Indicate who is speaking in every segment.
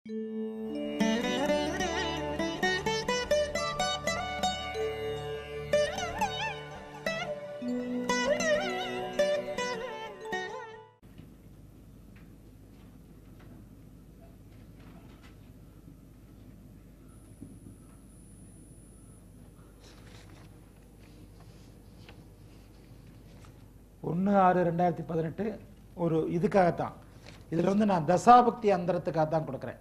Speaker 1: ஒன்று ஆறு ரெண்டாயிரத்தி பதினெட்டு ஒரு இதுக்காகத்தான் இதில் வந்து நான் தசாபக்தி அந்தரத்துக்காக தான் கொடுக்குறேன்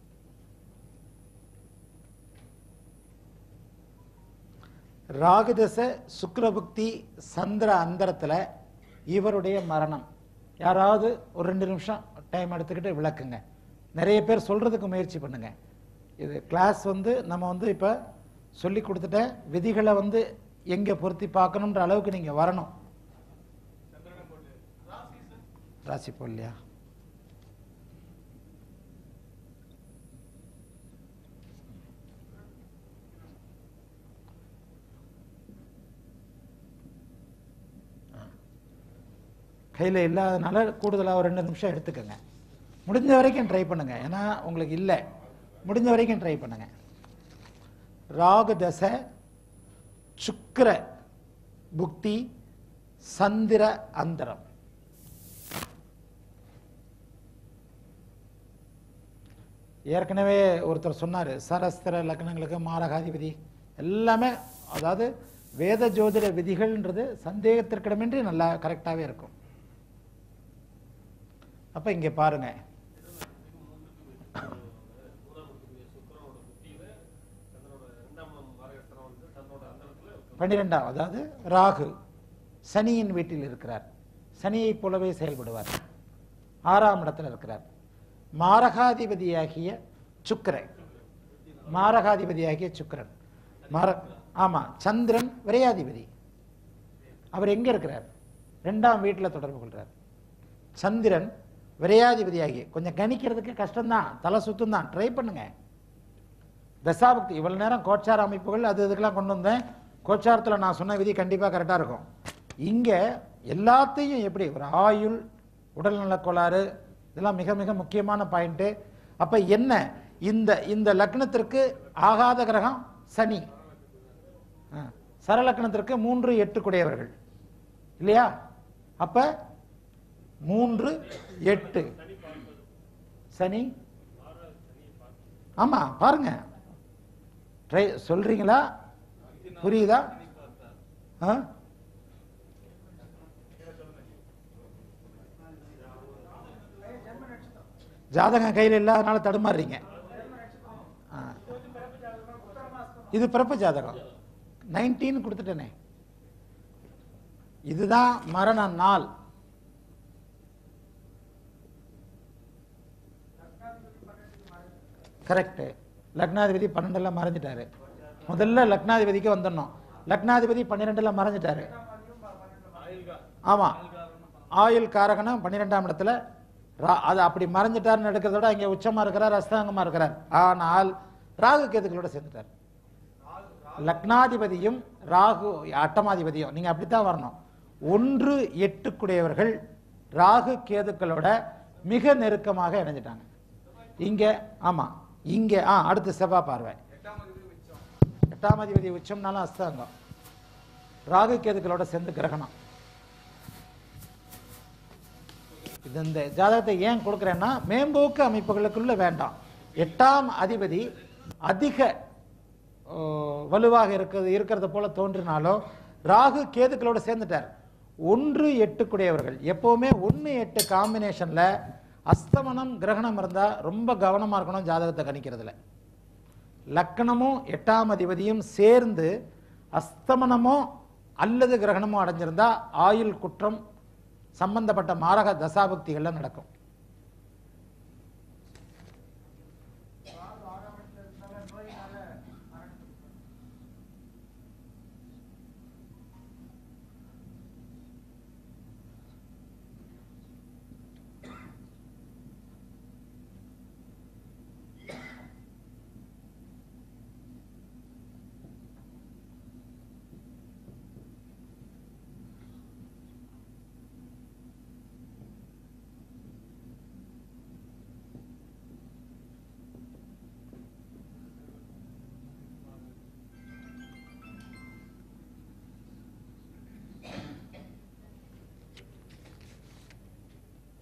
Speaker 1: ராகுதச சுக்ரபக்தி சந்திர அந்தரத்தில் இவருடைய மரணம் யாராவது ஒரு ரெண்டு நிமிஷம் டைம் எடுத்துக்கிட்டு விளக்குங்க நிறைய பேர் சொல்றதுக்கு முயற்சி பண்ணுங்க இது கிளாஸ் வந்து நம்ம வந்து இப்போ சொல்லி கொடுத்துட்ட விதிகளை வந்து எங்கே பொருத்தி பார்க்கணுன்ற அளவுக்கு நீங்கள் வரணும் ராசி போடலையா கையில் இல்லாதனால கூடுதலாக ஒரு ரெண்டு நிமிஷம் எடுத்துக்கோங்க முடிஞ்ச வரைக்கும் ட்ரை பண்ணுங்க ஏன்னா உங்களுக்கு இல்லை முடிஞ்ச வரைக்கும் ட்ரை பண்ணுங்க ராகு தசை சுக்கிர புக்தி சந்திர அந்தரம் ஏற்கனவே ஒருத்தர் சொன்னார் சரஸ்திர லக்னங்களுக்கு மாரகாதிபதி எல்லாமே அதாவது வேத ஜோதிட விதிகள்ன்றது சந்தேகத்திற்கிடமின்றி நல்லா கரெக்டாகவே இருக்கும் அப்போ இங்கே பாருங்க பன்னிரெண்டாம் அதாவது ராகு சனியின் வீட்டில் இருக்கிறார் சனியைப் போலவே செயல்படுவார் ஆறாம் இடத்துல இருக்கிறார் மாரகாதிபதியாகிய சுக்கிரன் மாரகாதிபதியாகிய சுக்கிரன் மார ஆமா சந்திரன் விரையாதிபதி அவர் எங்க இருக்கிறார் ரெண்டாம் வீட்டில் தொடர்பு கொள்றார் சந்திரன் விரையாதிபதியாகி கொஞ்சம் கணிக்கிறதுக்கு கஷ்டம்தான் தலை சுத்தம் தான் ட்ரை பண்ணுங்க தசாபக்தி இவ்வளவு நேரம் கோச்சார அமைப்புகள் அது இதுக்கெல்லாம் கொண்டு வந்தேன் கோச்சாரத்தில் நான் சொன்ன விதி கண்டிப்பாக கரெக்டாக இருக்கும் இங்கே எல்லாத்தையும் எப்படி ஒரு ஆயுள் உடல்நலக் கோளாறு இதெல்லாம் மிக மிக முக்கியமான பாயிண்ட்டு அப்போ என்ன இந்த இந்த லக்னத்திற்கு ஆகாத கிரகம் சனி ஆ, சரலக்னத்திற்கு மூன்று எட்டு குடையவர்கள் இல்லையா அப்ப மூன்று எட்டு சனி ஆமா பாருங்க ட்ரை சொல்றீங்களா புரியுதா ஆ? ஜாதகம் கையில் இல்லாதனால தடுமாறுறீங்க ஆ. இது பிறப்பு ஜாதகம் நைன்டீன் கொடுத்துட்டேனே இதுதான் மரண நாள் கரெக்ட் லக்னாதிபதி பன்னெண்டுல மறைஞ்சிட்டாரு முதல்ல லக்னாதிபதிக்கு வந்துடணும் லக்னாதிபதி பன்னிரெண்டுல மறைஞ்சிட்டாரு ஆமா ஆயுள் காரகனும் பன்னிரெண்டாம் இடத்துல ரா- அது அப்படி மறைஞ்சிட்டாருன்னு எடுக்கிறத விட இங்க உச்சமா இருக்கிறார் அஸ்தாங்கமா இருக்கிறார் ஆனால் ராகு கேதுக்களோட சேர்ந்துட்டார் லக்னாதிபதியும் ராகு அட்டமாதிபதியும் நீங்க அப்படித்தான் வரணும் ஒன்று எட்டுக்குடையவர்கள் ராகு கேதுக்களோட மிக நெருக்கமாக இணைஞ்சிட்டாங்க இங்க ஆமா இங்க ஆ அடுத்து செவ்வாய் பார்வை எட்டாம் அதிபதி உச்சம்னாலும் அஸ்தாங்கம் ராகு கேதுக்களோட சேர்ந்து கிரகணம் இது இந்த ஜாதகத்தை ஏன் கொடுக்குறேன்னா மேம்போக்கு அமைப்புகளுக்குள்ள வேண்டாம் எட்டாம் அதிபதி அதிக ஓ, வலுவாக இருக்கிறது இருக்கிறத போல தோன்றினாலும் ராகு கேதுக்களோட சேர்ந்துட்டார் ஒன்று எட்டுக்குடையவர்கள் எப்பவுமே ஒன்று எட்டு காம்பினேஷன்ல அஸ்தமனம் கிரகணம் இருந்தா ரொம்ப கவனமா இருக்கணும் ஜாதகத்தை கணிக்கிறதுல லக்கணமும் எட்டாம் அதிபதியும் சேர்ந்து அஸ்தமனமோ அல்லது கிரகணமோ அடைஞ்சிருந்தா ஆயுள் குற்றம் சம்பந்தப்பட்ட மாரக தசாபக்திகள்ல நடக்கும்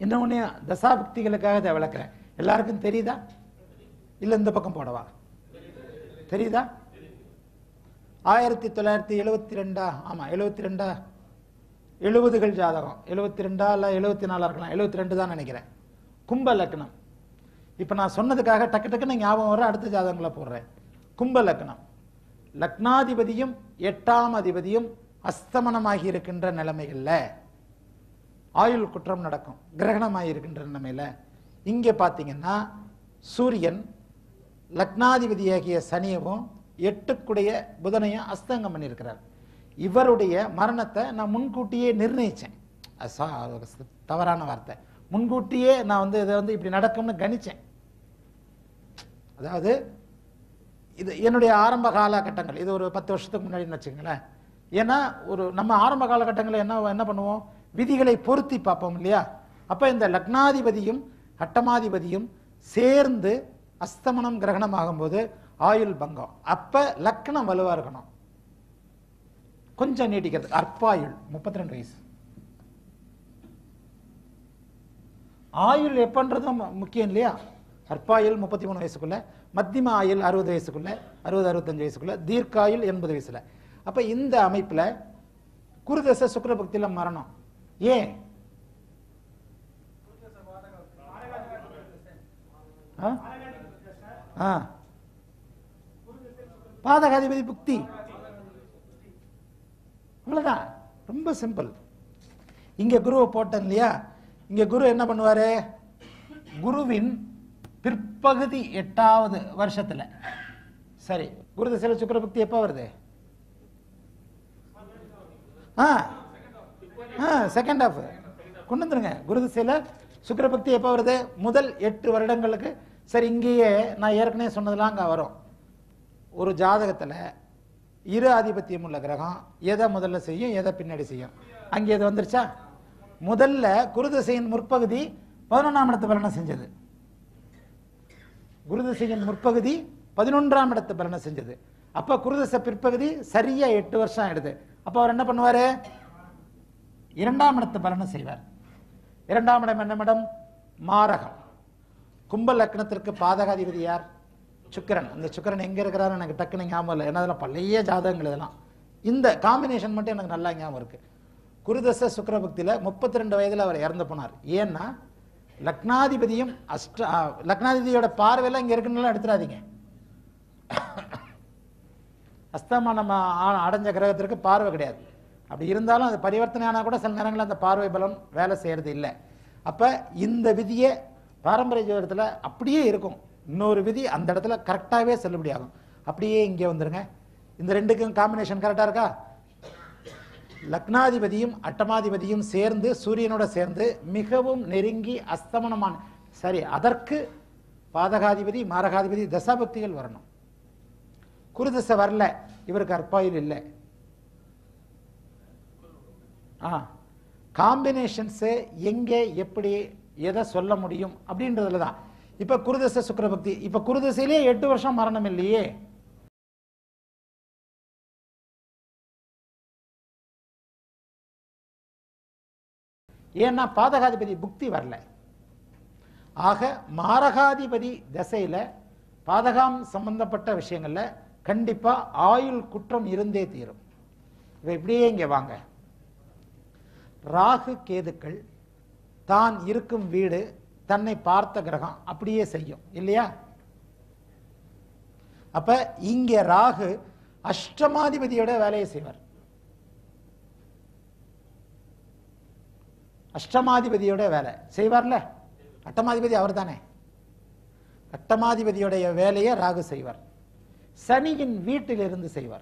Speaker 1: என்ன ஒன்று தசாபக்திகளுக்காக இதை விளக்குறேன் எல்லாருக்கும் தெரியுதா இல்லை இந்த பக்கம் போடவா தெரியுதா ஆயிரத்தி தொள்ளாயிரத்தி எழுபத்தி ரெண்டா ஆமாம் எழுபத்தி ரெண்டா எழுபதுகள் ஜாதகம் எழுபத்தி ரெண்டா இல்லை எழுபத்தி நாலா இருக்கலாம் எழுபத்தி ரெண்டு தான் நினைக்கிறேன் கும்ப லக்னம் இப்போ நான் சொன்னதுக்காக டக்கு டக்குன்னு ஞாபகம் வர அடுத்த ஜாதகங்களை போடுறேன் கும்ப லக்னம் லக்னாதிபதியும் எட்டாம் அதிபதியும் அஸ்தமனமாகி இருக்கின்ற நிலைமைகள்ல ஆயுள் குற்றம் நடக்கும் கிரகணமாகி இருக்கின்ற நிலைமையில இங்கே பார்த்தீங்கன்னா சூரியன் லக்னாதிபதியாகிய சனியவும் எட்டுக்குடைய புதனையும் அஸ்தங்கம் பண்ணியிருக்கிறார் இவருடைய மரணத்தை நான் முன்கூட்டியே நிர்ணயிச்சேன் அது சா- அது தவறான வார்த்தை முன்கூட்டியே நான் வந்து இதை வந்து இப்படி நடக்கும்னு கணிச்சேன் அதாவது இது என்னுடைய ஆரம்ப காலகட்டங்கள் இது ஒரு பத்து வருஷத்துக்கு முன்னாடின்னு வச்சுங்களேன் ஏன்னா ஒரு நம்ம ஆரம்ப காலகட்டங்களில் என்ன என்ன பண்ணுவோம் விதிகளை பொருத்தி பார்ப்போம் இல்லையா அப்போ இந்த லக்னாதிபதியும் அட்டமாதிபதியும் சேர்ந்து அஸ்தமனம் கிரகணம் ஆகும்போது ஆயுள் பங்கம் அப்போ லக்னம் வலுவா இருக்கணும் கொஞ்சம் நீட்டிக்கிறது அற்பாயுள் முப்பத்தி ரெண்டு வயசு ஆயுள் எப்பன்றதும் மு- முக்கியம் இல்லையா அற்பாயுள் முப்பத்தி மூணு வயசுக்குள்ள மத்தியம ஆயுள் அறுபது வயசுக்குள்ள அறுபது அறுபத்தஞ்சு வயசுக்குள்ள தீர்க்காயுள் எண்பது வயசுல அப்ப இந்த அமைப்புல குருதச சுக்கரபக்தியில மரணம் ஏன் ஆ? ஆ. பாதகாதிபதி புக்தி அவ்வளவுதான் ரொம்ப சிம்பிள் இங்க குருவை போட்டேன் இல்லையா இங்க குரு என்ன பண்ணுவாரு குருவின் பிற்பகுதி எட்டாவது வருஷத்துல சரி குரு திசையில சுக்கரபக்தி எப்போ வருது ஆ ஆ செகண்ட் ஹாஃப் கொண்டு வந்துருங்க குரு திசையில சுக்கரபக்தி எப்போ வருது முதல் எட்டு வருடங்களுக்கு சரி இங்கேயே நான் ஏற்கனவே சொன்னதெல்லாம் அங்கே வரும் ஒரு ஜாதகத்துல இரு ஆதிபத்தியம் உள்ள கிரகம் எதை முதல்ல செய்யும் எதை பின்னாடி செய்யும் அங்கே எது வந்துருச்சா முதல்ல குருதிசையின் முற்பகுதி பதினொன்றாம் இடத்து பலனை செஞ்சது குருதிசையின் முற்பகுதி பதினொன்றாம் இடத்து பலனை செஞ்சது அப்ப குருதிசை பிற்பகுதி சரியா எட்டு வருஷம் ஆயிடுது அப்ப அவர் என்ன பண்ணுவாரு இரண்டாம் இடத்து பலனை செய்வார் இரண்டாம் இடம் என்ன இடம் மாரகம் கும்ப லக்னத்திற்கு பாதகாதிபதி யார் சுக்கிரன் அந்த சுக்கிரன் எங்க இருக்கிறாரு எனக்கு டக்குன்னு ஞாபகம் இல்லை ஏன்னா அதெல்லாம் பழைய ஜாதகங்கள் இதெல்லாம் இந்த காம்பினேஷன் மட்டும் எனக்கு நல்லா ஞாபகம் இருக்கு குருதச சுக்கிரபக்தியில முப்பத்தி ரெண்டு வயதுல அவர் இறந்து போனார் ஏன்னா லக்னாதிபதியும் அஷ்ட ஆ, லக்னாதிபதியோட பார்வையெல்லாம் இங்க இருக்குன்னு எடுத்துடாதீங்க அஸ்தமனம் ஆ- அடைஞ்ச கிரகத்திற்கு பார்வை கிடையாது அப்படி இருந்தாலும் அது பரிவர்த்தனை ஆனா கூட சில நேரங்களில் அந்த பார்வை பலம் வேலை செய்யறது இல்லை அப்ப இந்த விதியே பாரம்பரிய ஜோதிடத்துல அப்படியே இருக்கும் இன்னொரு விதி அந்த இடத்துல கரெக்டாகவே செல்லுபடியாகும் அப்படியே இங்கே வந்துருங்க இந்த ரெண்டுக்கும் காம்பினேஷன் கரெக்டா இருக்கா லக்னாதிபதியும் அட்டமாதிபதியும் சேர்ந்து சூரியனோட சேர்ந்து மிகவும் நெருங்கி அஸ்தமனமான சரி அதற்கு பாதகாதிபதி மாரகாதிபதி தசாபக்திகள் வரணும் குருதசை வரல இவருக்கு அற்பாயில் இல்லை ஆ காம்பினேஷன்ஸு எங்கே எப்படி எதை சொல்ல முடியும் அப்படின்றதுல தான் இப்போ குருதசை சுக்கிரபக்தி இப்போ குருதசையிலே எட்டு வருஷம் மரணம் இல்லையே ஏன்னா பாதகாதிபதி புக்தி வரல ஆக மாரகாதிபதி தசையில பாதகம் சம்பந்தப்பட்ட விஷயங்கள்ல கண்டிப்பா ஆயுள் குற்றம் இருந்தே தீரும் இப்ப இப்படியே இங்க வாங்க ராகு கேதுக்கள் தான் இருக்கும் வீடு தன்னை பார்த்த கிரகம் அப்படியே செய்யும் இல்லையா அப்ப இங்க ராகு அஷ்டமாதிபதியோட வேலையை செய்வார் அஷ்டமாதிபதியோட வேலை செய்வார்ல அட்டமாதிபதி அவர் தானே அட்டமாதிபதியுடைய வேலையை ராகு செய்வார் சனியின் வீட்டிலிருந்து செய்வார்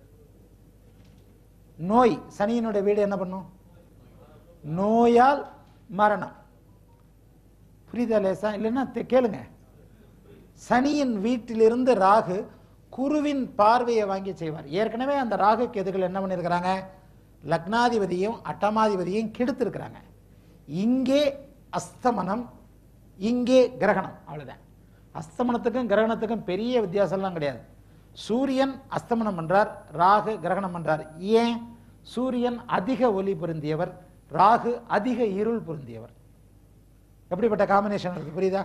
Speaker 1: நோய் சனியினுடைய வீடு என்ன பண்ணும் நோயால் மரணம் புரியுதா லேசா இல்லைன்னா தெ- கேளுங்க சனியின் வீட்டிலிருந்து ராகு குருவின் பார்வையை வாங்கி செய்வார் ஏற்கனவே அந்த ராகு கேதுகள் என்ன பண்ணியிருக்கிறாங்க லக்னாதிபதியும் அட்டமாதிபதியும் கெடுத்திருக்கிறாங்க இங்கே அஸ்தமனம் இங்கே கிரகணம் அவ்வளவுதான் அஸ்தமனத்துக்கும் கிரகணத்துக்கும் பெரிய வித்தியாசம்லாம் கிடையாது சூரியன் அஸ்தமனம் பண்றார் ராகு கிரகணம் பண்றார் ஏன் சூரியன் அதிக ஒளி பொருந்தியவர் ராகு அதிக இருள் பொருந்தியவர் எப்படிப்பட்ட காம்பினேஷன் இருக்கு புரியுதா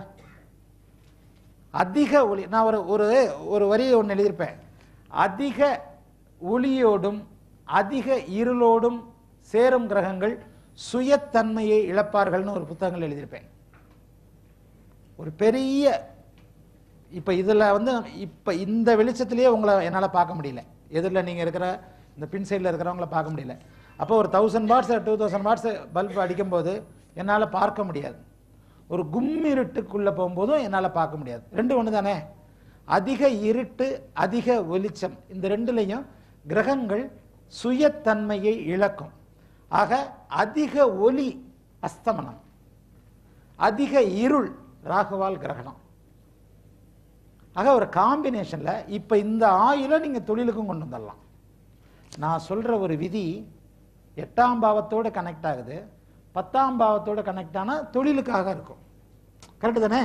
Speaker 1: அதிக ஒளி நான் ஒரு ஒரு ஒரு வரியை ஒன்று எழுதியிருப்பேன் அதிக ஒளியோடும் அதிக இருளோடும் சேரும் கிரகங்கள் சுயத்தன்மையை இழப்பார்கள்னு ஒரு புத்தகங்கள் எழுதியிருப்பேன் ஒரு பெரிய இப்ப இதுல வந்து இப்ப இந்த வெளிச்சத்திலேயே உங்களை என்னால பார்க்க முடியல எதிரில் நீங்க இருக்கிற இந்த பின் சைடில் இருக்கிறவங்கள பார்க்க முடியல அப்போ ஒரு thousand watts two thousand watts bulb அடிக்கும்போது என்னால பார்க்க முடியாது ஒரு கும்மிருட்டுக்குள்ள போகும்போதும் என்னால பார்க்க முடியாது ரெண்டு ஒன்று தானே அதிக இருட்டு அதிக வெளிச்சம் இந்த ரெண்டுலையும் கிரகங்கள் சுயத்தன்மையை இழக்கும் ஆக அதிக ஒளி அஸ்தமனம் அதிக இருள் ராகுவால் கிரகணம் ஆக ஒரு காம்பினேஷன்ல இப்ப இந்த ஆயுளை நீங்க தொழிலுக்கும் கொண்டு வந்துடலாம் நான் சொல்ற ஒரு விதி எட்டாம் பாவத்தோட கனெக்ட் ஆகுது பத்தாம் பாவத்தோட கனெக்ட் ஆனா தொழிலுக்காக இருக்கும் கரெக்டு தானே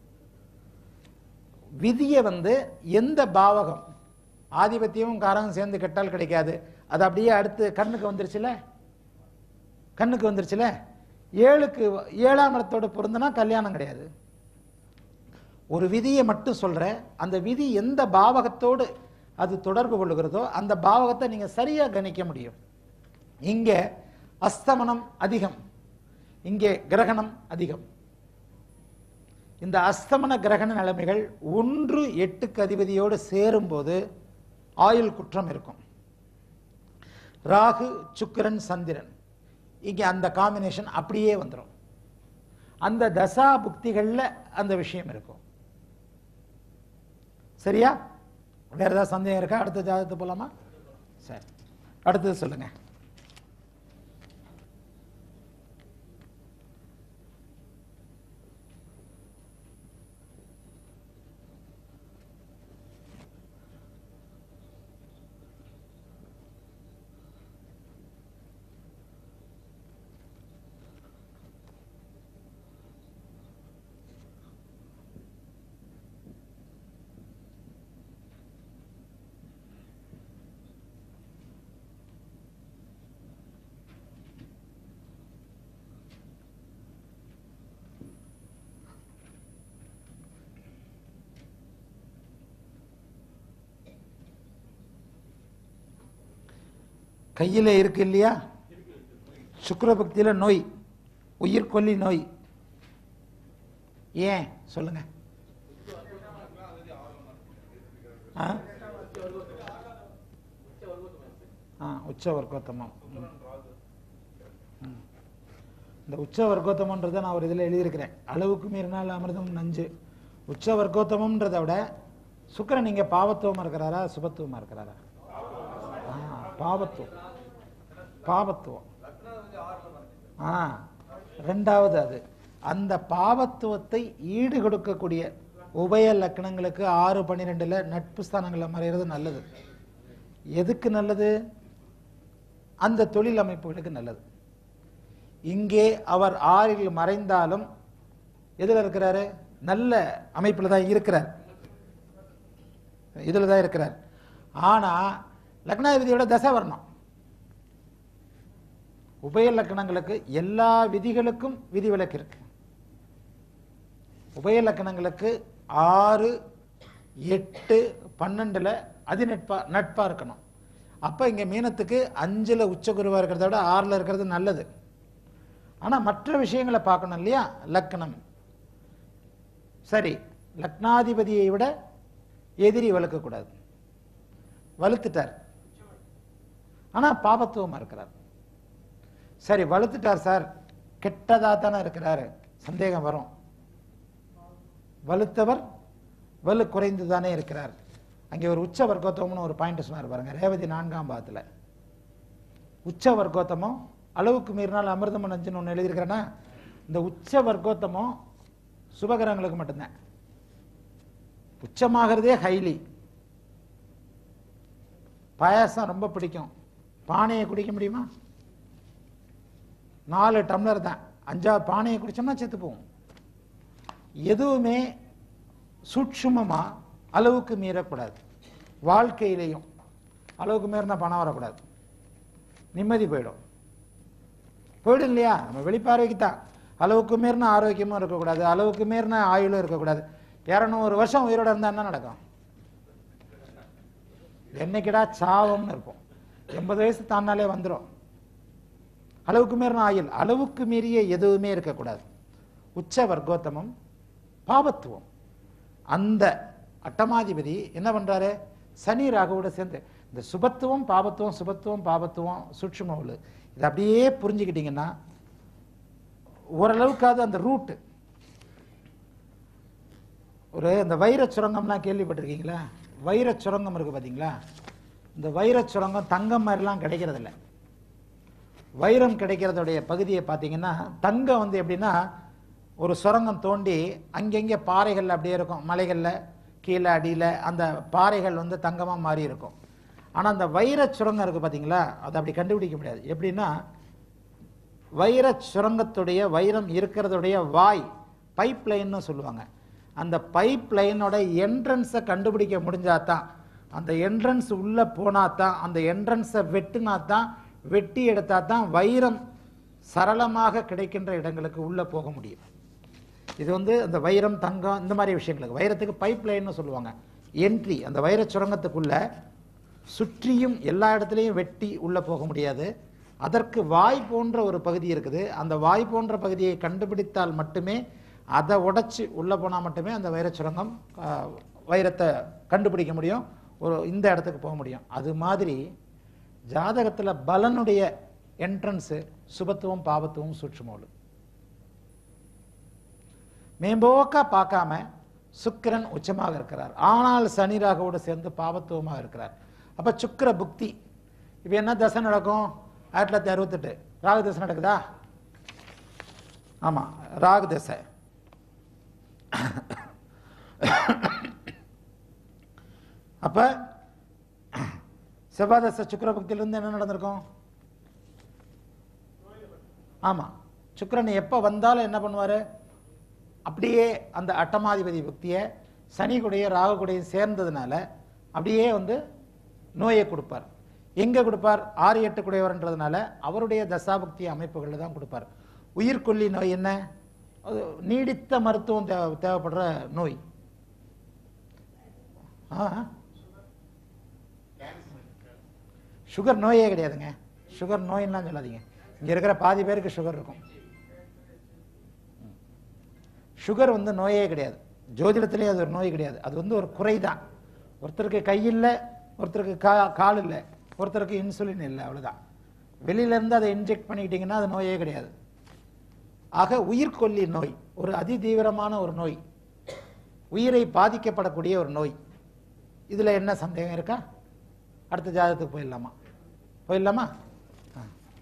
Speaker 1: விதியை வந்து எந்த பாவகம் ஆதிபத்தியமும் காரகம் சேர்ந்து கெட்டால் கிடைக்காது அது அப்படியே அடுத்து கண்ணுக்கு வந்துருச்சுல கண்ணுக்கு வந்துருச்சுல ஏழுக்கு ஏழாம் இடத்தோட பொருந்தினா கல்யாணம் கிடையாது ஒரு விதியை மட்டும் சொல்றேன் அந்த விதி எந்த பாவகத்தோடு அது தொடர்பு கொள்ளுகிறதோ அந்த பாவகத்தை நீங்க சரியா கணிக்க முடியும் இங்க அஸ்தமனம் அதிகம் இங்கே கிரகணம் அதிகம் இந்த அஸ்தமன கிரகண நிலைமைகள் ஒன்று எட்டுக்கு அதிபதியோடு சேரும்போது ஆயுள் குற்றம் இருக்கும் ராகு சுக்கிரன் சந்திரன் இங்க அந்த காம்பினேஷன் அப்படியே வந்துடும் அந்த தசா புக்திகள்ல அந்த விஷயம் இருக்கும் சரியா வேற ஏதாவது சந்தேகம் இருக்கா அடுத்த ஜாதகத்தை போலாமா சரி அடுத்தது சொல்லுங்க கையில இருக்கு இல்லையா சுக்கிரபக்தியில நோய் உயிர்கொல்லி நோய் ஏன் சொல்லுங்க ஆ? ஆ, உச்ச வர்க்கோத்தமம் ம். ம். இந்த உச்ச வர்க்கோத்தமன்றதை நான் ஒரு இதில் எழுதியிருக்கிறேன் அளவுக்கு மீறினால் அமிர்தம் நஞ்சு உச்ச வர்க்கோத்தமம்ன்றதை விட சுக்கிரன் இங்க பாவத்துவமா இருக்கிறாரா சுபத்துவமா இருக்கிறாரா ஆ, பாவத்துவம் பாவத்துவம் ஆ ரெண்டாவது அது அந்த பாவத்துவத்தை ஈடு கொடுக்கக்கூடிய உபய லக்கணங்களுக்கு ஆறு பன்னிரெண்டுல நட்பு ஸ்தானங்களை மறைகிறது நல்லது எதுக்கு நல்லது அந்த தொழில் அமைப்புகளுக்கு நல்லது இங்கே அவர் ஆறில் மறைந்தாலும் எதுல இருக்கிறாரு நல்ல அமைப்புல தான் இருக்கிறார் இதுல தான் இருக்கிறார் ஆனா லக்னாதிபதியோட தசை வரணும் உபய லக்கணங்களுக்கு எல்லா விதிகளுக்கும் விதிவிலக்கு இருக்கு உபய லக்கணங்களுக்கு ஆறு எட்டு பன்னெண்டுல அதி நட்பா நட்பா இருக்கணும் அப்ப இங்க மீனத்துக்கு அஞ்சுல உச்சகுருவா இருக்கிறத விட ஆறுல இருக்கிறது நல்லது ஆனா மற்ற விஷயங்களை பார்க்கணும் இல்லையா லக்னம் சரி லக்னாதிபதியை விட எதிரி வலுக்கக்கூடாது வலுத்துட்டார் ஆனா பாபத்துவமா இருக்கிறார் சரி வலுத்துட்டார் சார் கெட்டதா தானே இருக்கிறாரு சந்தேகம் வரும் வலுத்தவர் வலு குறைந்து தானே இருக்கிறார் அங்கே ஒரு உச்ச வர்க்கோத்தமம்னு ஒரு பாயிண்ட் சொன்னார் பாருங்க ரேவதி நான்காம் பாகத்துல உச்ச வர்க்கோத்தமம் அளவுக்கு மீறினால் அமிர்தம் நஞ்சுன்னு ஒன்று எழுதியிருக்கிறேன்னா இந்த உச்ச வர்க்கோத்தமம் சுபகிரகங்களுக்கு மட்டும்தான் உச்சமாகிறதே ஹைலி பாயாசம் ரொம்ப பிடிக்கும் பானையை குடிக்க முடியுமா நாலு டம்ளர் தான் அஞ்சாவது பானையை குடிச்சோம்னா செத்து போகும் எதுவுமே சூட்சுமமா அளவுக்கு மீறக்கூடாது வாழ்க்கையிலையும் அளவுக்கு மீறினா பணம் வரக்கூடாது நிம்மதி போயிடும் போயிடும் இல்லையா நம்ம வெளிப்பார்வைக்கு தான் அளவுக்கு மீறின ஆரோக்கியமும் இருக்கக்கூடாது அளவுக்கு மீறின ஆயுளும் இருக்கக்கூடாது இரநூறு வருஷம் உயிரோட இருந்தா என்ன நடக்கும் என்னைக்கிடா சாவம்னு இருப்போம் எண்பது வயசு தாண்டாலே வந்துடும் அளவுக்கு மீறின ஆயுள் அளவுக்கு மீறிய எதுவுமே இருக்கக்கூடாது உச்ச வர்க்கோத்தமம் பாபத்துவம் அந்த அட்டமாதிபதி என்ன பண்றாரு சனி ராகுவோட சேர்ந்து இந்த சுபத்துவம் பாபத்துவம் சுபத்துவம் பாபத்துவம் சூட்சுமவுள் இதை அப்படியே புரிஞ்சுக்கிட்டீங்கன்னா ஓரளவுக்காவது அந்த ரூட்டு ஒரு இந்த வைரச் சுரங்கம்லாம் கேள்விப்பட்டிருக்கீங்களா வைரச் சுரங்கம் இருக்கு பார்த்தீங்களா இந்த வைரச் சுரங்கம் தங்கம் மாதிரிலாம் கிடைக்கிறதில்ல வைரம் கிடைக்கிறதுடைய பகுதியை பார்த்தீங்கன்னா தங்கம் வந்து எப்படின்னா ஒரு சுரங்கம் தோண்டி அங்கங்கே பாறைகள் அப்படியே இருக்கும் மலைகளில் கீழே அடியில் அந்த பாறைகள் வந்து தங்கமாக மாறி இருக்கும் ஆனால் அந்த வைரச் சுரங்கம் இருக்குது பார்த்தீங்களா அதை அப்படி கண்டுபிடிக்க முடியாது எப்படின்னா வைரச் சுரங்கத்துடைய வைரம் இருக்கிறதுடைய வாய் பைப் லைன்னு சொல்லுவாங்க அந்த பைப் லைனோட என்ட்ரன்ஸை கண்டுபிடிக்க முடிஞ்சா தான் அந்த என்ட்ரன்ஸ் உள்ளே போனா தான் அந்த என்ட்ரன்ஸை வெட்டினா தான் வெட்டி எடுத்தா தான் வைரம் சரளமாக கிடைக்கின்ற இடங்களுக்கு உள்ளே போக முடியும் இது வந்து அந்த வைரம் தங்கம் இந்த மாதிரி விஷயங்களுக்கு வைரத்துக்கு பைப் லைன்னு சொல்லுவாங்க என்ட்ரி அந்த வைரச் சுரங்கத்துக்குள்ள சுற்றியும் எல்லா இடத்துலையும் வெட்டி உள்ளே போக முடியாது அதற்கு வாய் போன்ற ஒரு பகுதி இருக்குது அந்த வாய் போன்ற பகுதியை கண்டுபிடித்தால் மட்டுமே அதை உடைச்சு உள்ளே போனால் மட்டுமே அந்த வைரச் சுரங்கம் ஆ, வைரத்தை கண்டுபிடிக்க முடியும் ஒரு இந்த இடத்துக்கு போக முடியும் அது மாதிரி ஜாதகத்தில் பலனுடைய என்ட்ரன்ஸு சுபத்துவம் பாபத்துவம் சூட்சுமோடு மேம்போக்கா பார்க்காம சுக்கிரன் உச்சமாக இருக்கிறார் ஆனால் சனி ராகுவோடு சேர்ந்து பாவத்துவமாக இருக்கிறார் அப்ப சுக்கிர புக்தி இப்போ என்ன தசை நடக்கும் ஆயிரத்தி தொள்ளாயிரத்தி அறுபத்தெட்டு ராகு தசை நடக்குதா ஆமா ராகு தசை அப்ப செவ்வாய் தசை சுக்கிர புக்தியிலிருந்து என்ன நடந்திருக்கும் ஆமா சுக்கிரன் எப்ப வந்தாலும் என்ன பண்ணுவாரு அப்படியே அந்த அட்டமாதிபதி புக்தியை சனி கூடயே ராகு கூடயும் சேர்ந்ததுனால அப்படியே வந்து நோயை கொடுப்பார் எங்க கொடுப்பார் ஆறு எட்டு குடையவர்ன்றதுனால அவருடைய தசாபக்தி அமைப்புகளில் தான் கொடுப்பார் உயிர்கொல்லி நோய் என்ன அது நீடித்த மருத்துவம் தேவை தேவைப்படுற நோய் ஆ சுகர் நோயே கிடையாதுங்க சுகர் நோயின்லாம் சொல்லாதீங்க இங்க இருக்கிற பாதி பேருக்கு சுகர் இருக்கும் சுகர் வந்து நோயே கிடையாது ஜோதிடத்திலே அது ஒரு நோய் கிடையாது அது வந்து ஒரு குறை தான் ஒருத்தருக்கு கை இல்லை ஒருத்தருக்கு கா கால் இல்லை ஒருத்தருக்கு இன்சுலின் இல்லை அவ்வளவுதான் வெளியில இருந்து அதை இன்ஜெக்ட் பண்ணிக்கிட்டீங்கன்னா அது நோயே கிடையாது ஆக உயிர்கொல்லி நோய் ஒரு அதிதீவிரமான ஒரு நோய் உயிரை பாதிக்கப்படக்கூடிய ஒரு நோய் இதுல என்ன சந்தேகம் இருக்கா அடுத்த ஜாதகத்துக்கு போயிடலாமா போயிடலாமா ஆ.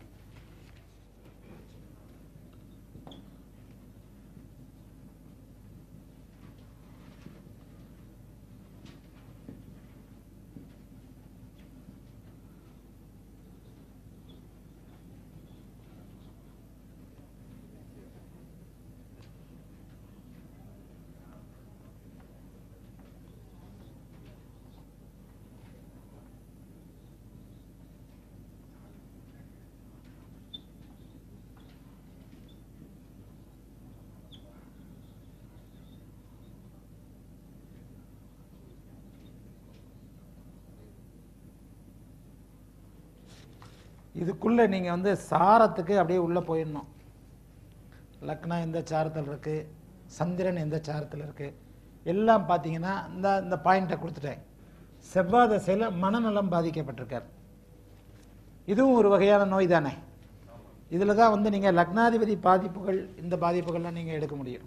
Speaker 1: இதுக்குள்ள நீங்க வந்து சாரத்துக்கு அப்படியே உள்ள போயிடணும் லக்னம் எந்த சாரத்தில் இருக்கு சந்திரன் எந்த சாரத்தில் இருக்கு எல்லாம் பார்த்தீங்கன்னா இந்த இந்த பாயிண்ட்டை கொடுத்துட்டேன் செவ்வாய் தசையில் மனநலம் பாதிக்கப்பட்டிருக்கார் இதுவும் ஒரு வகையான நோய் தானே இதில் தான் வந்து நீங்கள் லக்னாதிபதி பாதிப்புகள் இந்த பாதிப்புகள்லாம் நீங்கள் எடுக்க முடியும்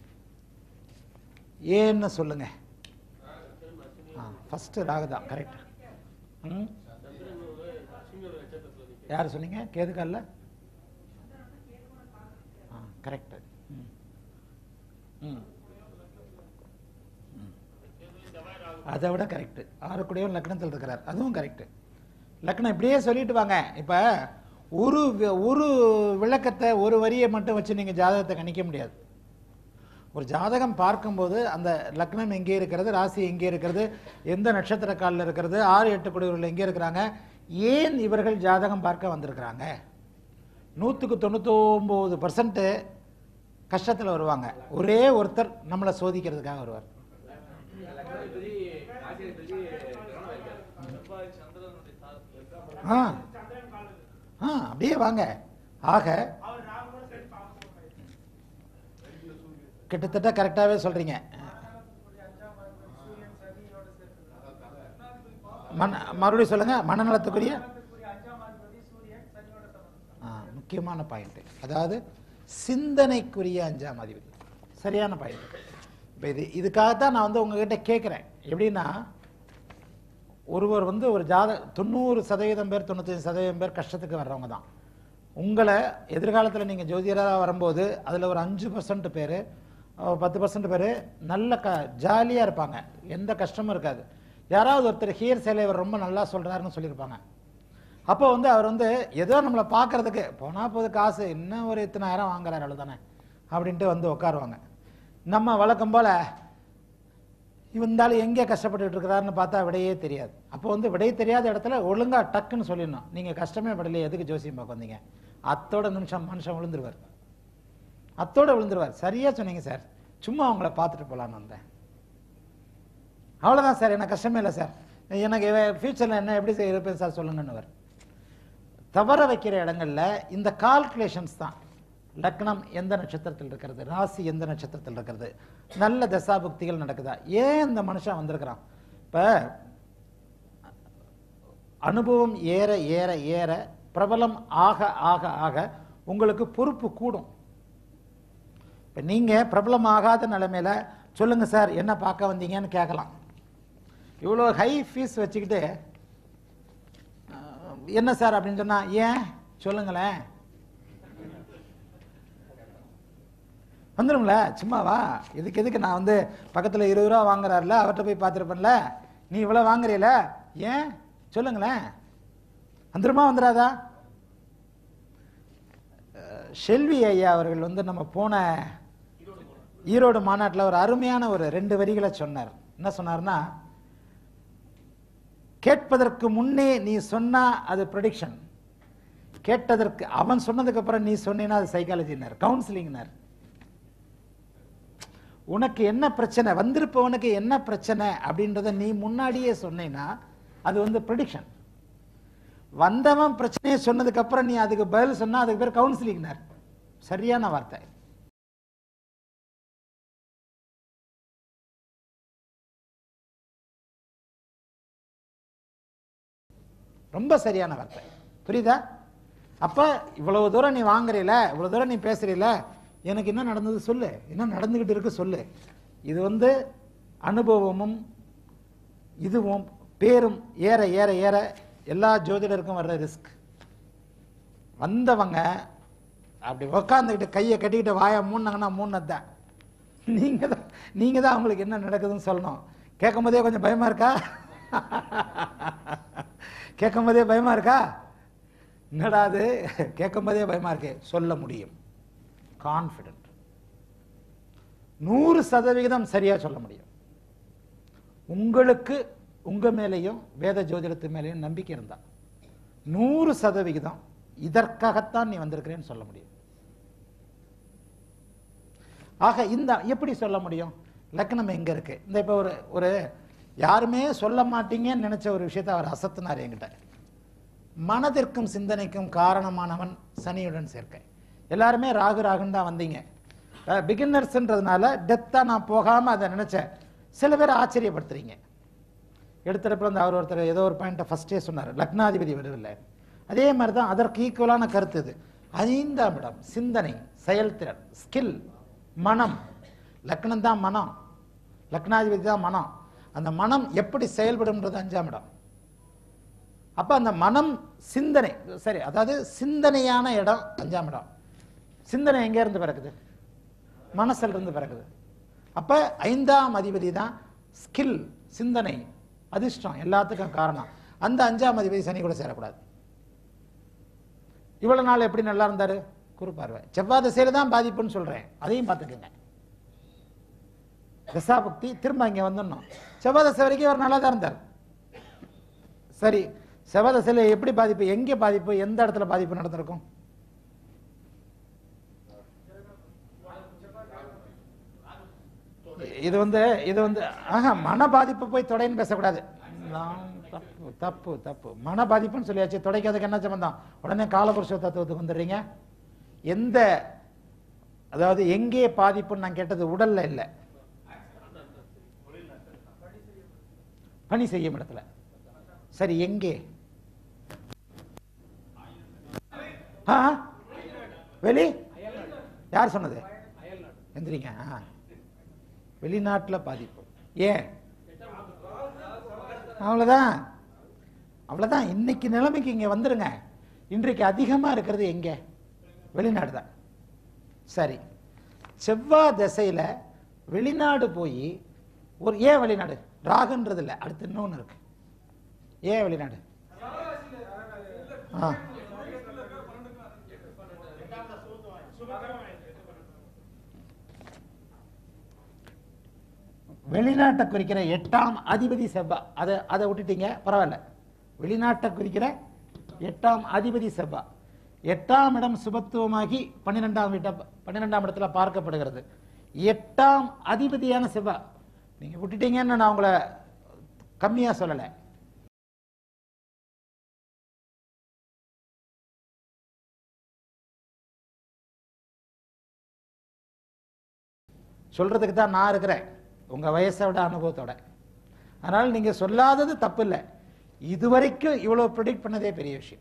Speaker 1: ஏன்னு சொல்லுங்க ஆ ஃபஸ்ட்டு ராகுதான் கரெக்ட் ம் யார் சொன்னீங்க கேதுக்கல்ல ஆ கரெக்ட் ம் ம் ம். அதை விட கரெக்ட் ஆறுக்குடையவன் லக்னத்தில் இருக்கிறார் அதுவும் கரெக்ட் லக்னம் இப்படியே சொல்லிட்டு வாங்க இப்போ ஒரு வி- ஒரு விளக்கத்தை ஒரு வரியை மட்டும் வச்சு நீங்கள் ஜாதகத்தை கணிக்க முடியாது ஒரு ஜாதகம் பார்க்கும்போது அந்த லக்னம் எங்கே இருக்கிறது ராசி எங்கே இருக்கிறது எந்த நட்சத்திர காலில் இருக்கிறது ஆறு எட்டு குடிவர்கள் எங்கே இருக்கிறாங்க ஏன் இவர்கள் ஜாதகம் பார்க்க வந்திருக்கிறாங்க நூற்றுக்கு தொண்ணூத்தொம்பது பர்சன்ட்டு கஷ்டத்துல வருவாங்க ஒரே ஒருத்தர் நம்மளை சோதிக்கிறதுக்காக வருவார்
Speaker 2: லக்னாதிபதி ராசியாதிபதி கவனம் வைக்காது செவ்வாய் சந்திரனுடைய சாரத்துல இருக்கா
Speaker 1: ஆ ஆ அப்படியே வாங்க ஆக கிட்டத்தட்ட கரெக்டாகவே சொல்றீங்க மன மறுபடியும் சொல்லுங்க மனநலத்துக்குரிய ஆ முக்கியமான பாயிண்ட் அதாவது சிந்தனைக்குரிய அஞ்சாம் அதிபதி சரியான பாயிண்ட் இப்போ இது இதுக்காகத்தான் நான் வந்து உங்ககிட்ட கேட்குறேன் எப்படின்னா ஒருவர் வந்து ஒரு ஜாத தொண்ணூறு சதவீதம் பேர் தொண்ணூத்தஞ்சு சதவீதம் பேர் கஷ்டத்துக்கு வர்றவங்க தான் உங்களை எதிர்காலத்தில் நீங்கள் ஜோதிடராக வரும்போது அதில் ஒரு அஞ்சு பர்சன்ட் பேர் பத்து பர்சன்ட் பேர் நல்ல க ஜாலியாக இருப்பாங்க எந்த கஷ்டமும் இருக்காது யாராவது ஒருத்தர் ஹியர் சேலை இவர் ரொம்ப நல்லா சொல்கிறாருன்னு சொல்லியிருப்பாங்க அப்போ வந்து அவர் வந்து ஏதோ நம்மளை பார்க்கறதுக்கு போனால் போது காசு இன்னும் ஒரு இத்தனாயிரம் வாங்குறாரு அவ்வளோதானே அப்படின்ட்டு வந்து உட்காருவாங்க நம்ம வழக்கம் போல் இவந்தாலும் எங்கே கஷ்டப்பட்டுட்டு இருக்கிறாருன்னு பார்த்தா விடையே தெரியாது அப்போ வந்து விடை தெரியாத இடத்துல ஒழுங்கா டக்குன்னு சொல்லிடணும் நீங்கள் கஷ்டமே படலையே எதுக்கு ஜோசியம் பார்க்க வந்தீங்க அத்தோட நிமிஷம் மனுஷன் விழுந்துருவார் அத்தோட விழுந்துருவார் சரியா சொன்னீங்க சார் சும்மா அவங்கள பார்த்துட்டு போகலான்னு வந்தேன் அவ்வளோதான் சார் எனக்கு கஷ்டமே இல்லை சார் எனக்கு ஃபியூச்சரில் என்ன எப்படி சார் இருப்பேன் சார் சொல்லுங்கன்னு வர் தவற வைக்கிற இடங்கள்ல இந்த கால்குலேஷன்ஸ் தான் லக்னம் எந்த நட்சத்திரத்தில் இருக்கிறது ராசி எந்த நட்சத்திரத்தில் இருக்கிறது நல்ல தசாபுக்திகள் நடக்குதா ஏன் இந்த மனுஷன் வந்திருக்கிறான் இப்ப அனுபவம் ஏற ஏற ஏற பிரபலம் ஆக ஆக ஆக உங்களுக்கு பொறுப்பு கூடும் இப்ப நீங்க பிரபலம் ஆகாத நிலைமையில சொல்லுங்க சார் என்ன பார்க்க வந்தீங்கன்னு கேட்கலாம் இவ்வளோ ஹை ஃபீஸ் வச்சுக்கிட்டு அஹ், என்ன சார் அப்படின்னு சொன்னா ஏன் சொல்லுங்களேன் வந்துடும்ல சும்மாவா இதுக்கு எதுக்கு நான் வந்து பக்கத்தில் இருபது ரூபா வாங்குறாருல அவர்கிட்ட போய் பார்த்துருப்பேன்ல நீ இவ்வளோ வாங்குறீல ஏன் சொல்லுங்களேன் வந்துருமா வந்துடாதா அஹ், ஷெல்வி ஐயா அவர்கள் வந்து நம்ம போன ஈரோடு மாநாட்டில் ஒரு அருமையான ஒரு ரெண்டு வரிகளை சொன்னார் என்ன சொன்னார்னா கேட்பதற்கு முன்னே நீ சொன்னா அது ப்ரொடிக்ஷன் கேட்டதற்கு அவன் சொன்னதுக்கு அப்புறம் நீ சொன்னீன்னா அது சைக்காலஜினார் கவுன்சிலிங்னார் உனக்கு என்ன பிரச்சனை வந்திருப்பவனுக்கு என்ன பிரச்சனை அப்படின்றத நீ முன்னாடியே சொன்னீன்னா அது வந்து ப்ரொடிக்ஷன் வந்தவன் பிரச்சனையை சொன்னதுக்கு அப்புறம் நீ அதுக்கு பதில் சொன்னா அதுக்கு பேர் கவுன்சிலிங்னார் சரியான வார்த்தை ரொம்ப சரியான வார்த்தை புரியுதா அப்ப இவ்வளவு தூரம் நீ வாங்குறீல இவ்வளவு தூரம் நீ பேசுறீல எனக்கு என்ன நடந்தது சொல்லு என்ன நடந்துகிட்டு இருக்கு சொல்லு இது வந்து அனுபவமும் இதுவும் பேரும் ஏற ஏற ஏற எல்லா ஜோதிடருக்கும் வர்ற ரிஸ்க் வந்தவங்க அப்படி உக்காந்துக்கிட்டு கையை கட்டிக்கிட்டு வாயை மூணாங்கன்னா மூணது தான் நீங்க தான் நீங்க தான் அவங்களுக்கு என்ன நடக்குதுன்னு சொல்லணும் கேட்கும் போதே கொஞ்சம் பயமா இருக்கா கேட்கும் போதே பயமா இருக்கா என்னடா அது கேட்கும் போதே பயமா இருக்கு சொல்ல முடியும் கான்ஃபிடென்ட் நூறு சதவிகிதம் சரியா சொல்ல முடியும் உங்களுக்கு உங்க மேலேயும் வேத ஜோதிடத்து மேலேயும் நம்பிக்கை இருந்தா நூறு சதவிகிதம் இதற்காகத்தான் நீ வந்திருக்கிறேன்னு சொல்ல முடியும் ஆக இந்த எப்படி சொல்ல முடியும் லக்னம் எங்க இருக்கு இந்த இப்ப ஒரு ஒரு யாருமே சொல்ல மாட்டீங்கன்னு நினைச்ச ஒரு விஷயத்தை அவர் அசத்துனார் என்கிட்ட மனதிற்கும் சிந்தனைக்கும் காரணமானவன் சனியுடன் சேர்க்கை எல்லாருமே ராகு ராகுன்னு தான் வந்தீங்க பிகினர்ஸ்ன்றதுனால டெத்தா நான் போகாம அதை நினைச்சேன் சில பேர் ஆச்சரியப்படுத்துறீங்க எடுத்துறப்ப வந்து அவர் ஒருத்தர் ஏதோ ஒரு பாயிண்ட்டை ஃபர்ஸ்டே சொன்னார் லக்னாதிபதி வரவில்லை அதே மாதிரி தான் அதற்கு ஈக்குவலான கருத்து இது ஐந்தாம் இடம் சிந்தனை செயல்திறன் ஸ்கில் மனம் லக்னம் தான் மனம் லக்னாதிபதி தான் மனம் அந்த மனம் எப்படி செயல்படும்ன்றது அஞ்சாம் இடம் அப்ப அந்த மனம் சிந்தனை சரி அதாவது சிந்தனையான இடம் அஞ்சாம் இடம் சிந்தனை எங்க இருந்து பிறக்குது மனசுல இருந்து பிறக்குது அப்ப ஐந்தாம் அதிபதி தான் ஸ்கில் சிந்தனை அதிர்ஷ்டம் எல்லாத்துக்கும் காரணம் அந்த அஞ்சாம் அதிபதி சனி கூட சேரக்கூடாது இவ்வளவு நாள் எப்படி நல்லா இருந்தாரு குரு பார்வை செவ்வாய் திசையில தான் பாதிப்புன்னு சொல்றேன் அதையும் பார்த்துக்கோங்க தசாபக்தி திரும்ப இங்க வந்துடணும் செவ்வாய் தசை வரைக்கும் அவர் நல்லா தான் இருந்தார் சரி செவ்வாய் தசையில எப்படி பாதிப்பு எங்க பாதிப்பு எந்த இடத்துல பாதிப்பு நடந்திருக்கும் இது வந்து இது வந்து ஆஹா மன பாதிப்பு போய் தொடைன்னு பேசக்கூடாது நான் தப்பு தப்பு தப்பு மன பாதிப்புன்னு சொல்லியாச்சு தொடைக்கிறதுக்கு என்ன சம்பந்தம் உடனே காலபுருஷ தத்துவத்துக்கு வந்துடுறீங்க எந்த அதாவது எங்கே பாதிப்புன்னு நான் கேட்டது உடல்ல இல்லை பணி செய்யும் இடத்துல சரி எங்கே ஆ வெளி யார் சொன்னது எந்திரிங்க ஆ வெளிநாட்டில் பாதிப்பு ஏன் அவ்வளோதான் அவ்வளோதான் இன்னைக்கு நிலைமைக்கு இங்கே வந்துருங்க இன்றைக்கு அதிகமாக இருக்கிறது எங்கே வெளிநாடு தான் சரி செவ்வாய் திசையில் வெளிநாடு போய் ஒரு ஏன் வெளிநாடு ராகுன்றது இல்லை அடுத்து இன்னொன்று இருக்கு ஏன் வெளிநாடு ஆ வெளிநாட்டை குறிக்கிற எட்டாம் அதிபதி செவ்வா அதை அதை விட்டுட்டீங்க பரவாயில்ல வெளிநாட்டை குறிக்கிற எட்டாம் அதிபதி செவ்வா எட்டாம் இடம் சுபத்துவமாகி பன்னிரெண்டாம் வீட்டை பன்னிரெண்டாம் இடத்துல பார்க்கப்படுகிறது எட்டாம் அதிபதியான செவ்வா நீங்க விட்டுட்டீங்கன்னு நான் உங்களை கம்மியா சொல்லலை சொல்றதுக்கு தான் நான் இருக்கிறேன் உங்க வயசை விட அனுபவத்தோட அதனால நீங்க சொல்லாதது தப்பு இல்லை இதுவரைக்கும் இவ்வளவு ப்ரிடிக்ட் பண்ணதே பெரிய விஷயம்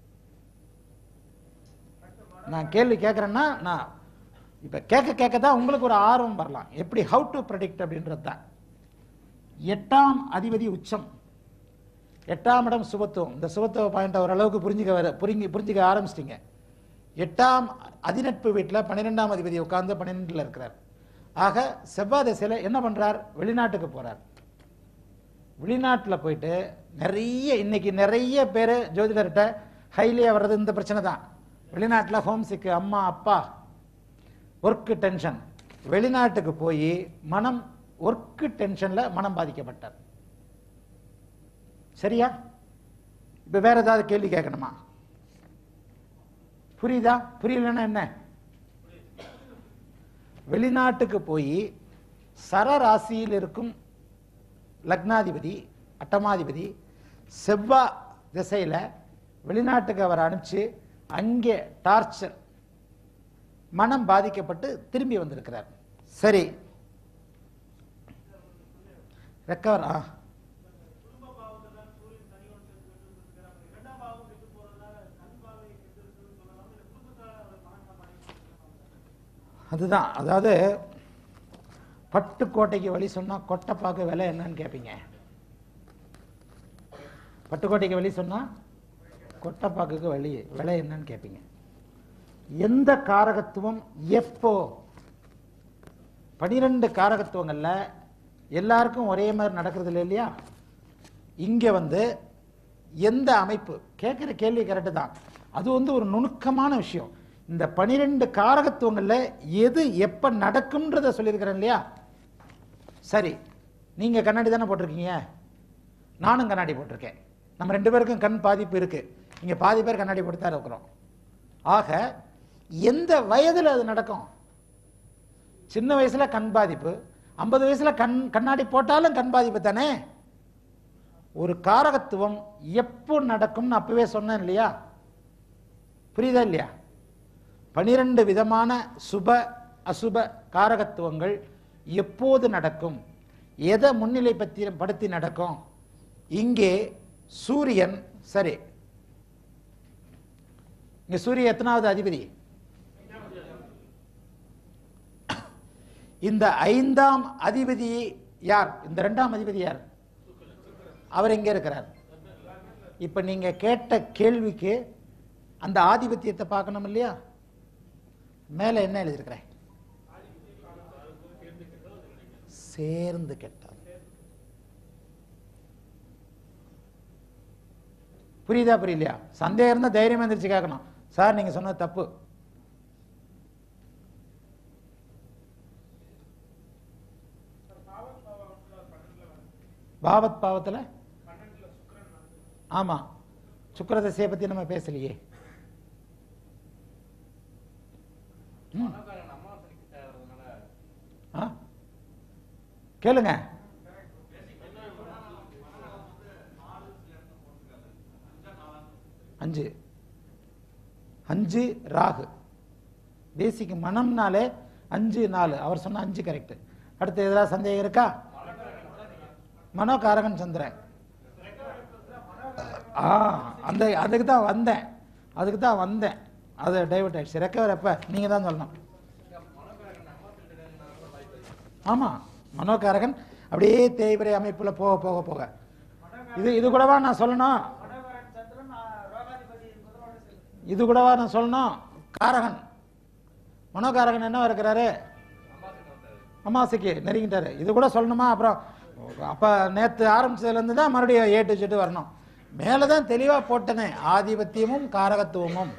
Speaker 1: நான் கேள்வி கேட்குறேன்னா நான் இப்போ கேட்க கேட்க தான் உங்களுக்கு ஒரு ஆர்வம் வரலாம் எப்படி ஹவு டு ப்ரெடிக்ட் அப்படின்றது தான் எட்டாம் அதிபதி உச்சம் எட்டாம் இடம் சுபத்துவம் இந்த சுபத்துவ பாயிண்ட் ஓரளவுக்கு புரிஞ்சுக்க வர புரிஞ்சு புரிஞ்சுக்க ஆரம்பிச்சிட்டிங்க எட்டாம் அதிநட்பு வீட்டில் பன்னிரெண்டாம் அதிபதி உட்கார்ந்து பன்னிரெண்டில் இருக்கிறார் ஆக செவ்வாய் திசையில் என்ன பண்றார் வெளிநாட்டுக்கு போறார் வெளிநாட்டில் போயிட்டு நிறைய இன்னைக்கு நிறைய பேர் ஜோதிடர்கிட்ட ஹைலியாக வர்றது இந்த பிரச்சனை தான் வெளிநாட்டில் ஹோம் சிக்கு அம்மா அப்பா ஒர்க்கு டென்ஷன் வெளிநாட்டுக்கு போய் மனம் ஒர்க்கு டென்ஷனில் மனம் பாதிக்கப்பட்டார் சரியா இப்போ வேற ஏதாவது கேள்வி கேட்கணுமா புரியுதா புரியலன்னா என்ன வெளிநாட்டுக்கு போய் சரராசியில் இருக்கும் லக்னாதிபதி அட்டமாதிபதி செவ்வா திசையில் வெளிநாட்டுக்கு அவர் அனுப்பிச்சு அங்கே டார்ச்சர் மனம் பாதிக்கப்பட்டு திரும்பி வந்திருக்கிறார் சரி ரெக்கவர் ஆ அதுதான் அதாவது பட்டுக்கோட்டைக்கு வழி சொன்னா கொட்டைப்பாக்கு விலை என்னன்னு கேட்பீங்க பட்டுக்கோட்டைக்கு வழி சொன்னா கொட்டைப்பாக்குக்கு வழி விலை என்னன்னு கேட்பீங்க எந்த காரகத்துவம் எப்போ பனிரெண்டு காரகத்துவங்கள்ல எல்லாருக்கும் ஒரே மாதிரி நடக்கிறது இல்லை இல்லையா இங்க வந்து எந்த அமைப்பு கேட்குற கேள்வி கரெக்டு தான் அது வந்து ஒரு நுணுக்கமான விஷயம் இந்த பனிரெண்டு காரகத்துவங்கள்ல எது எப்ப நடக்கும்ன்றத சொல்லியிருக்கிறேன் இல்லையா சரி நீங்க கண்ணாடி தானே போட்டிருக்கீங்க நானும் கண்ணாடி போட்டிருக்கேன் நம்ம ரெண்டு பேருக்கும் கண் பாதிப்பு இருக்கு இங்க பாதி பேர் கண்ணாடி போட்டு தான் இருக்கிறோம் ஆக எந்த வயதுல அது நடக்கும் சின்ன வயசுல கண் பாதிப்பு ஐம்பது வயசுல கண் கண்ணாடி போட்டாலும் கண் பாதிப்பு தானே ஒரு காரகத்துவம் எப்போ நடக்கும்னு அப்பவே சொன்னேன் இல்லையா புரியுதா இல்லையா பனிரெண்டு விதமான சுப அசுப காரகத்துவங்கள் எப்போது நடக்கும் எதை முன்னிலை பத்தி படுத்தி நடக்கும் இங்கே சூரியன் சரி இங்க சூரியன் எத்தனாவது அதிபதி இந்த ஐந்தாம் அதிபதி யார் இந்த ரெண்டாம் அதிபதி யார் அவர் எங்க இருக்கிறார் இப்ப நீங்க கேட்ட கேள்விக்கு அந்த ஆதிபத்தியத்தை பார்க்கணும் இல்லையா மேல என்ன எழுதியிருக்கிறேன் சேர்ந்து கெட்டார் புரியுதா புரியலையா சந்தேகம் இருந்தா தைரியமா எந்திரிச்சு கேட்கணும் சார் நீங்க சொன்னது தப்பு பாவத் பாவத்துல ஆமா சுக்கிர திசையை பத்தி நம்ம பேசலையே ம்.
Speaker 2: பணக்காரன் அமாவாசைக்கு தேவைறதுனால
Speaker 1: ஆ? கேளுங்க அஞ்சு அஞ்சு ராகு பேசிக் மனம்னாலே அஞ்சு நாலு அவர் சொன்ன அஞ்சு கரெக்ட் அடுத்து எதிராக சந்தேகம் இருக்கா மனோகாரகன் சந்திரன் ஆ அந்த அதுக்கு தான் வந்தேன் அதுக்கு தான் வந்தேன் அது டைவர்ட் ஆயிடுச்சு ரெக்கவர் எப்போ நீங்கள் தான் சொல்லணும் ஆமாம் மனோகாரகன் அப்படியே தேய்பிரை அமைப்பில் போக போக போக இது இது கூடவா நான் சொல்லணும் இது கூடவா நான் சொல்லணும் காரகன் மனோகாரகன் என்ன இருக்கிறாரு அமாவாசைக்கு நெருங்கிட்டாரு இது கூட சொல்லணுமா அப்புறம் அப்போ நேற்று ஆரம்பிச்சதுலேருந்து தான் மறுபடியும் ஏ டு ஜெட் வரணும் மேலே தான் தெளிவாக போட்டனே ஆதிபத்தியமும் காரகத்துவமும்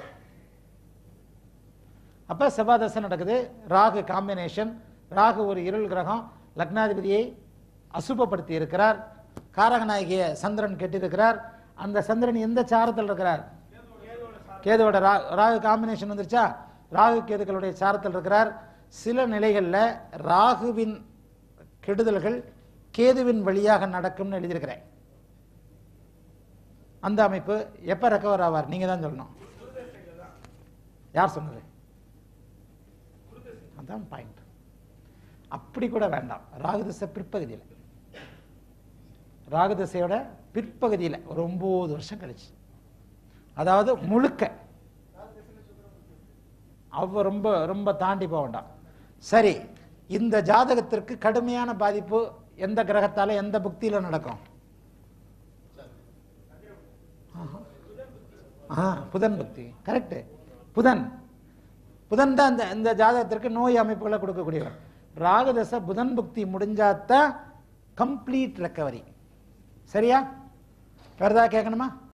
Speaker 1: அப்போ செவ்வாதசை நடக்குது ராகு காம்பினேஷன் ராகு ஒரு இருள் கிரகம் லக்னாதிபதியை அசுபப்படுத்தி இருக்கிறார் காரகநாயகிய சந்திரன் கெட்டிருக்கிறார் அந்த சந்திரன் எந்த சாரத்தில் இருக்கிறார் கேதுவோட ரா ராகு காம்பினேஷன் வந்துருச்சா ராகு கேதுக்களுடைய சாரத்தில் இருக்கிறார் சில நிலைகளில் ராகுவின் கெடுதல்கள் கேதுவின் வழியாக நடக்கும்னு எழுதியிருக்கிறேன் அந்த அமைப்பு எப்போ ரெக்கவர் ஆவார் நீங்கள் தான் சொல்லணும் யார் சொன்னது அதான் பாயிண்ட் அப்படி கூட வேண்டாம் ராகுதிசை பிற்பகுதியில் ராகுதிசையோட பிற்பகுதியில் ஒரு ஒம்பது வருஷம் கழிச்சு அதாவது முழுக்க அவ ரொம்ப ரொம்ப தாண்டி போக வேண்டாம் சரி இந்த ஜாதகத்திற்கு கடுமையான பாதிப்பு எந்த கிரகத்தால எந்த புக்தியில நடக்கும் ஆஹா. ஆ புதன் புக்தி கரெக்ட் புதன் புதன் தான் இந்த இந்த ஜாதகத்திற்கு நோய் அமைப்புகளை கொடுக்கக்கூடியவர் ராகுதசை புதன் புக்தி முடிஞ்சாதான் கம்ப்ளீட் ரெக்கவரி சரியா வேறு ஏதாவது கேட்கணுமா